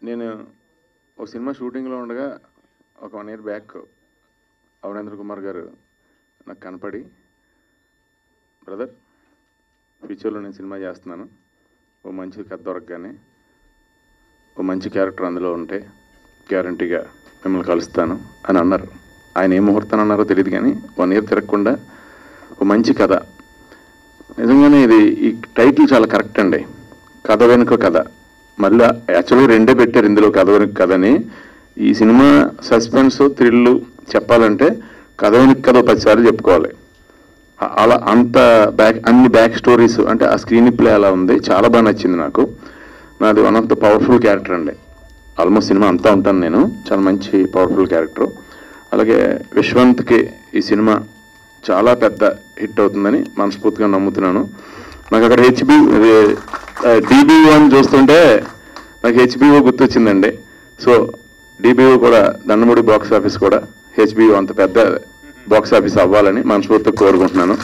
నేను ఒక సినిమా షూటింగ్లో ఉండగా ఒక one year back Avanendra Kumar garu నాకు కనపడి బ్రదర్ ఫ్యూచర్లో నేను సినిమా చేస్తున్నాను ఓ మంచి కథ దొరకగానే ఓ మంచి క్యారెక్టర్ అందులో ఉంటే గ్యారంటీగా మిమ్మల్ని కలుస్తాను అని అన్నారు ఆయన ఏ ముహూర్తం అన్నారో తెలియదు కానీ వన్ ఇయర్ తిరగకుండా ఓ మంచి కథ నిజంగానే ఇది ఈ టైటిల్ చాలా కరెక్ట్ అండి కథ వెనుక కథ మళ్ళీ యాక్చువల్గా రెండే పెట్టారు ఇందులో కథ వెనుక కథని ఈ సినిమా సస్పెన్స్ థ్రిల్ చెప్పాలంటే కథ వెనుక కథ ఓ పదిసార్లు చెప్పుకోవాలి అ- అలా అంత బ్యాక్ అన్ని బ్యాక్ స్టోరీస్ అంటే ఆ స్క్రీన్ ప్లే అలా ఉంది చాలా బాగా నచ్చింది నాకు నాది one of the powerful character అండి ఆల్మోస్ట్ సినిమా అంతా ఉంటాను నేను చాలా మంచి పవర్ఫుల్ క్యారెక్టర్ అలాగే విశ్వంత్కి ఈ సినిమా చాలా పెద్ద హిట్ అవుతుందని మనస్ఫూర్తిగా నమ్ముతున్నాను నాకు అక్కడ హెచ్బి డిబిఓ అని చూస్తుంటే నాకు హెచ్బిఓ గుర్తొచ్చిందండి సో డిబిఓ కూడా దండముడి బాక్స్ ఆఫీస్ కూడా హెచ్బిఓ అంత పెద్ద బాక్స్ ఆఫీస్ అవ్వాలని మనస్ఫూర్తిగా కోరుకుంటున్నాను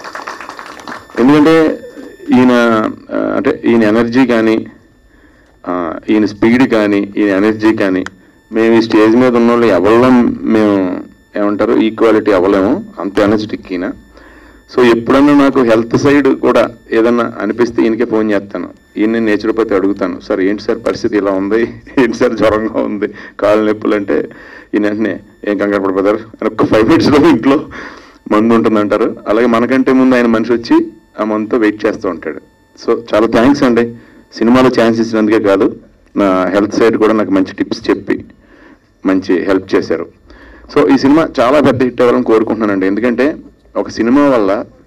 ఎందుకంటే ఈయన ఆ, అంటే ఈయన ఎనర్జీ కానీ ఆ, ఈయన స్పీడ్ కానీ ఈయన ఎనర్జీ కానీ మేము ఈ స్టేజ్ మీద ఉన్న వాళ్ళు ఎవరిలో మేము ఏమంటారు ఈక్వాలిటీ అవ్వలేము అంత ఎనర్జెటిక్ ఈయన సో ఎప్పుడన్నా నాకు హెల్త్ సైడ్ కూడా ఏదన్నా అనిపిస్తే ఈయనకే ఫోన్ చేస్తాను ఈయన నేచురోపతి అడుగుతాను సార్ ఏంటి సార్ పరిస్థితి ఇలా ఉంది ఏంటి సార్ జ్వరంగా ఉంది కాళ్ళు నొప్పులు అంటే ఈయన వెంటనే ఏం కంగారు పడిపోతారు అని ఒక ఫైవ్ మినిట్స్లో ఇంట్లో మందు ఉంటుందంటారు అలాగే మనకంటే ముందు ఆయన మనిషి వచ్చి ఆ మందుతో వెయిట్ చేస్తూ ఉంటాడు సో చాలా థ్యాంక్స్ అండి సినిమాలో ఛాన్స్ ఇచ్చినందుకే కాదు నా హెల్త్ సైడ్ కూడా నాకు మంచి టిప్స్ చెప్పి మంచి హెల్ప్ చేశారు సో ఈ సినిమా చాలా పెద్ద హిట్ అవ్వాలని కోరుకుంటున్నానండి ఎందుకంటే ఒక సినిమా వల్ల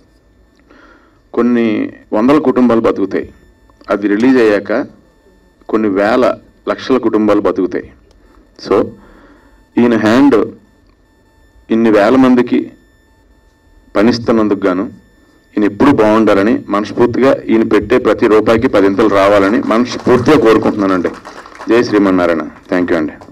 కొన్ని వందల కుటుంబాలు బతుకుతాయి అది రిలీజ్ అయ్యాక కొన్ని వేల లక్షల కుటుంబాలు బతుకుతాయి సో ఈయన హ్యాండ్ ఇన్ని వేల మందికి పనిస్తున్నందుకు గాను ఈయన ఎప్పుడు బాగుండాలని మనస్ఫూర్తిగా ఈయన పెట్టే ప్రతి రూపాయికి పదింతలు రావాలని మనస్ఫూర్తిగా కోరుకుంటున్నానండి జై శ్రీమన్నారాయణ థ్యాంక్ యూ అండి